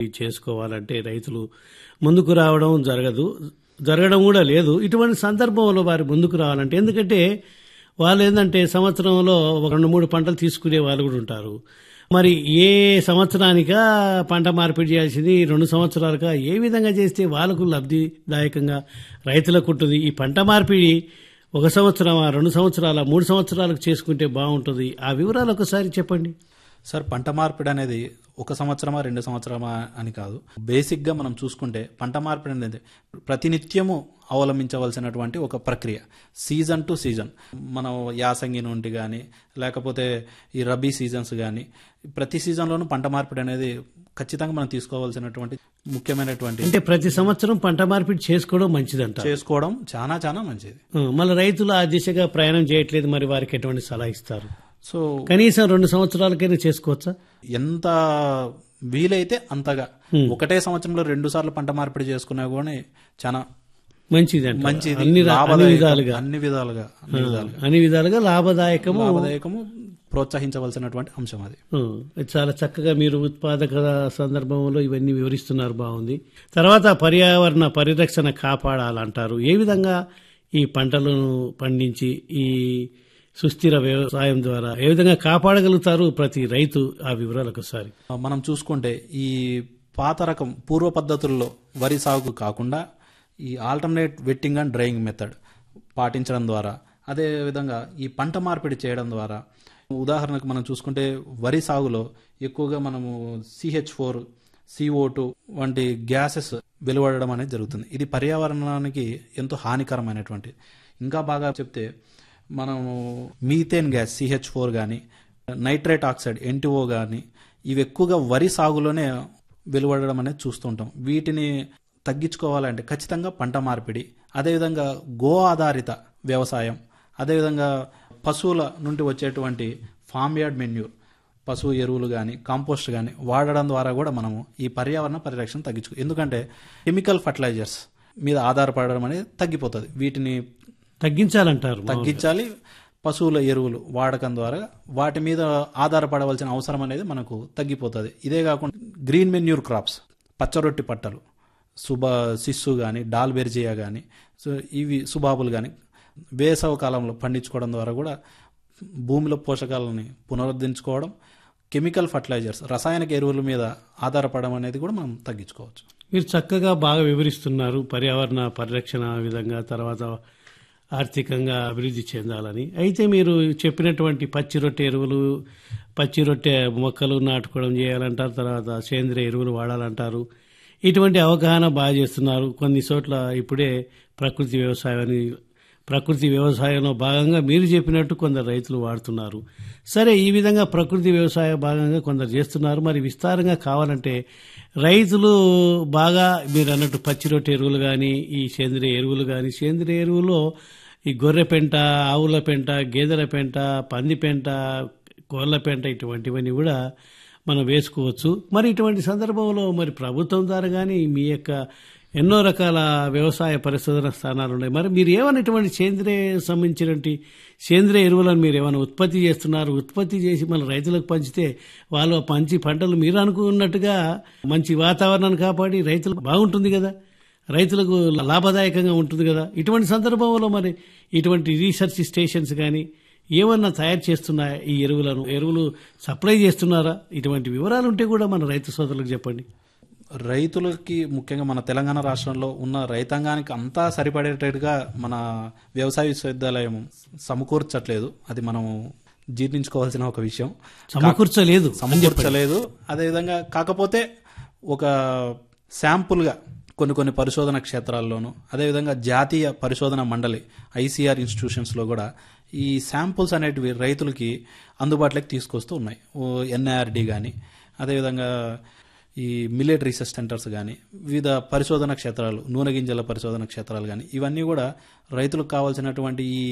చేసుకోవాలంటే రైతులు ముందుకు రావడం జరగదు జరగడం కూడా లేదు ఇటువంటి సందర్భంలో వారు ముందుకు రావాలంటే ఎందుకంటే వాళ్ళు ఏంటంటే సంవత్సరంలో ఒక రెండు మూడు పంటలు తీసుకునే వాళ్ళు కూడా ఉంటారు మరి ఏ సంవత్సరానికా పంట మార్పిడి చేయాల్సింది రెండు సంవత్సరాలుగా ఏ విధంగా చేస్తే వాళ్ళకు లబ్ధిదాయకంగా రైతులకు ఉంటుంది ఈ పంట మార్పిడి ఒక సంవత్సరమా రెండు సంవత్సరాల మూడు సంవత్సరాలకు చేసుకుంటే బాగుంటుంది ఆ వివరాలు ఒకసారి చెప్పండి సార్ పంట మార్పిడి అనేది ఒక సంవత్సరమా రెండు సంవత్సరమా అని కాదు బేసిక్గా మనం చూసుకుంటే పంట మార్పిడి అనేది ప్రతినిత్యము అవలంబించవలసినటువంటి ఒక ప్రక్రియ సీజన్ టు సీజన్ మనం యాసంగి నుండి కానీ లేకపోతే ఈ రబీ సీజన్స్ కానీ ప్రతి సీజన్లోనూ పంట మార్పిడి అనేది ఖచ్చితంగా మనం తీసుకోవాల్సినటువంటి ముఖ్యమైనటువంటి అంటే ప్రతి సంవత్సరం పంట మార్పిడి చేసుకోవడం మంచిదంట చేసుకోవడం చాలా చాలా మంచిది మళ్ళీ రైతులు ఆ దిశగా ప్రయాణం చేయట్లేదు మరి వారికి ఎటువంటి సలహా ఇస్తారు సో కనీసం రెండు సంవత్సరాలకైనా చేసుకోవచ్చా ఎంత వీలైతే అంతగా ఒకటే సంవత్సరంలో రెండు సార్లు పంట మార్పిడి చేసుకున్నా కూడా చాలా మంచిది అంట మంచిది అన్ని రా- అన్ని లాభదాయకం. విధాలుగా అన్ని విధాలుగా అన్ని విధాలుగా అన్ని విధాలుగా లాభదాయకము లాభదాయకము ప్రోత్సహించవలసినటువంటి అంశం అది ఆ, చాలా చక్కగా మీరు ఉత్పాదక సందర్భంలో ఇవన్నీ వివరిస్తున్నారు బాగుంది తర్వాత పర్యావరణ పరిరక్షణ కాపాడాలంటారు ఏ విధంగా ఈ పంటలను పండించి ఈ సుస్థిర వ్యవసాయం ద్వారా ఏ విధంగా కాపాడగలుగుతారు ప్రతి రైతు ఆ వివరాలు ఒకసారి మనం చూసుకుంటే ఈ పాత రకం పూర్వ పద్ధతుల్లో వరి సాగు కాకుండా ఈ alternate wetting and drying method పాటించడం ద్వారా అదే విధంగా ఈ పంట మార్పిడి చేయడం ద్వారా ఉదాహరణకు మనం చూసుకుంటే వరి సాగులో ఎక్కువగా మనము సిహెచ్ ఫోర్ సిఓ టూ వంటి గ్యాసెస్ వెలువడడం అనేది జరుగుతుంది ఇది పర్యావరణానికి ఎంతో హానికరమైనటువంటి ఇంకా బాగా చెప్తే మనము మీథేన్ గ్యాస్ సిహెచ్ ఫోర్ కానీ నైట్రేట్ ఆక్సైడ్ ఎన్టీఓ కానీ ఇవి ఎక్కువగా వరి సాగులోనే వెలువడడం అనేది చూస్తుంటాం వీటిని తగ్గించుకోవాలంటే ఖచ్చితంగా పంట మార్పిడి అదేవిధంగా గో ఆధారిత వ్యవసాయం అదేవిధంగా పశువుల నుండి వచ్చేటువంటి ఫామ్ యార్డ్ మెన్యూర్ పశువు ఎరువులు కానీ కాంపోస్ట్ కానీ వాడడం ద్వారా కూడా మనము ఈ పర్యావరణ పరిరక్షణ తగ్గించుకో ఎందుకంటే కెమికల్ ఫర్టిలైజర్స్ మీద ఆధారపడడం అనేది తగ్గిపోతుంది వీటిని తగ్గించాలంటారు తగ్గించాలి పశువుల ఎరువులు వాడకం ద్వారా వాటి మీద ఆధారపడవలసిన అవసరం అనేది మనకు తగ్గిపోతుంది ఇదే కాకుండా గ్రీన్ మెన్యూర్ క్రాప్స్ పచ్చరొట్టి పట్టలు సుబ సిస్సు కానీ డాల్బెర్జియా కానీ సో ఇవి సుబాబులు కానీ వేసవ కాలంలో పండించుకోవడం ద్వారా కూడా భూమిలో పోషకాలని పునరుద్ధరించుకోవడం కెమికల్ ఫర్టిలైజర్స్ రసాయనిక ఎరువుల మీద ఆధారపడడం అనేది కూడా మనం తగ్గించుకోవచ్చు మీరు చక్కగా బాగా వివరిస్తున్నారు పర్యావరణ పరిరక్షణ విధంగా తర్వాత ఆర్థికంగా అభివృద్ధి చెందాలని అయితే మీరు చెప్పినటువంటి పచ్చి రొట్టె ఎరువులు పచ్చి రొట్టె మొక్కలు నాటుకోవడం చేయాలంటారు తర్వాత సేంద్రియ ఎరువులు వాడాలంటారు ఇటువంటి అవగాహన బాగా చేస్తున్నారు కొన్ని చోట్ల ఇప్పుడే ప్రకృతి వ్యవసాయాన్ని ప్రకృతి వ్యవసాయంలో భాగంగా మీరు చెప్పినట్టు కొందరు రైతులు వాడుతున్నారు సరే ఈ విధంగా ప్రకృతి వ్యవసాయ భాగంగా కొందరు చేస్తున్నారు మరి విస్తారంగా కావాలంటే రైతులు బాగా మీరు అన్నట్టు పచ్చి రొట్టె ఎరువులు కానీ ఈ సేంద్రియ ఎరువులు కానీ సేంద్రియ ఎరువులో ఈ గొర్రె పెంట ఆవుల పెంట గేదెల పెంట పంది పెంట కోళ్ళ పెంట ఇటువంటివన్నీ కూడా మనం వేసుకోవచ్చు మరి ఇటువంటి సందర్భంలో మరి ప్రభుత్వం ద్వారా కానీ మీ యొక్క ఎన్నో రకాల వ్యవసాయ పరిశోధన స్థానాలు ఉన్నాయి మరి మీరు ఏమైనా ఇటువంటి సేంద్రియ సంబంధించినటువంటి సేంద్రియ ఎరువులను మీరు ఏమైనా ఉత్పత్తి చేస్తున్నారు ఉత్పత్తి చేసి మన రైతులకు పంచితే వాళ్ళు ఆ మంచి పంటలు మీరు అనుకున్నట్టుగా మంచి వాతావరణాన్ని కాపాడి రైతులకు బాగుంటుంది కదా రైతులకు లాభదాయకంగా ఉంటుంది కదా ఇటువంటి సందర్భంలో మరి ఇటువంటి రీసెర్చ్ స్టేషన్స్ కానీ ఏమన్నా తయారు చేస్తున్నాయా ఈ ఎరువులను ఎరువులు సప్లై చేస్తున్నారా ఇటువంటి వివరాలు ఉంటే కూడా మన రైతు సోదరులకు చెప్పండి రైతులకి ముఖ్యంగా మన తెలంగాణ రాష్ట్రంలో ఉన్న రైతాంగానికి అంతా సరిపడేటట్టుగా మన వ్యవసాయ విశ్వవిద్యాలయం సమకూర్చట్లేదు అది మనం జీర్ణించుకోవాల్సిన ఒక విషయం సమకూర్చలేదు సమకూర్చలేదు అదేవిధంగా కాకపోతే ఒక శాంపుల్గా కొన్ని కొన్ని పరిశోధన క్షేత్రాల్లోనూ అదేవిధంగా జాతీయ పరిశోధన మండలి ఐసీఆర్ ఇన్స్టిట్యూషన్స్లో కూడా ఈ శాంపుల్స్ అనేటివి రైతులకి అందుబాటులోకి తీసుకొస్తూ ఉన్నాయి ఎన్ఐఆర్డి కానీ అదేవిధంగా ఈ మిల్లెట్ రీసెర్చ్ సెంటర్స్ కానీ వివిధ పరిశోధన క్షేత్రాలు నూనె గింజల పరిశోధన క్షేత్రాలు కానీ ఇవన్నీ కూడా రైతులకు కావాల్సినటువంటి ఈ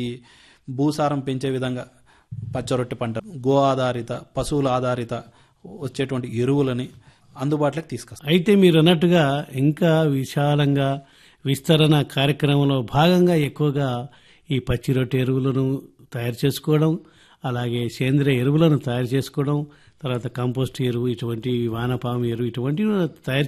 భూసారం పెంచే విధంగా పచ్చరొట్టె పంట గో ఆధారిత పశువుల ఆధారిత వచ్చేటువంటి ఎరువులని అందుబాటులోకి తీసుకొస్తారు అయితే మీరు అన్నట్టుగా ఇంకా విశాలంగా విస్తరణ కార్యక్రమంలో భాగంగా ఎక్కువగా ఈ పచ్చి రొట్టె ఎరువులను తయారు చేసుకోవడం అలాగే సేంద్రియ ఎరువులను తయారు చేసుకోవడం తర్వాత కంపోస్ట్ ఎరువు ఇటువంటి వానపాము ఎరువు ఇటువంటివి తయారు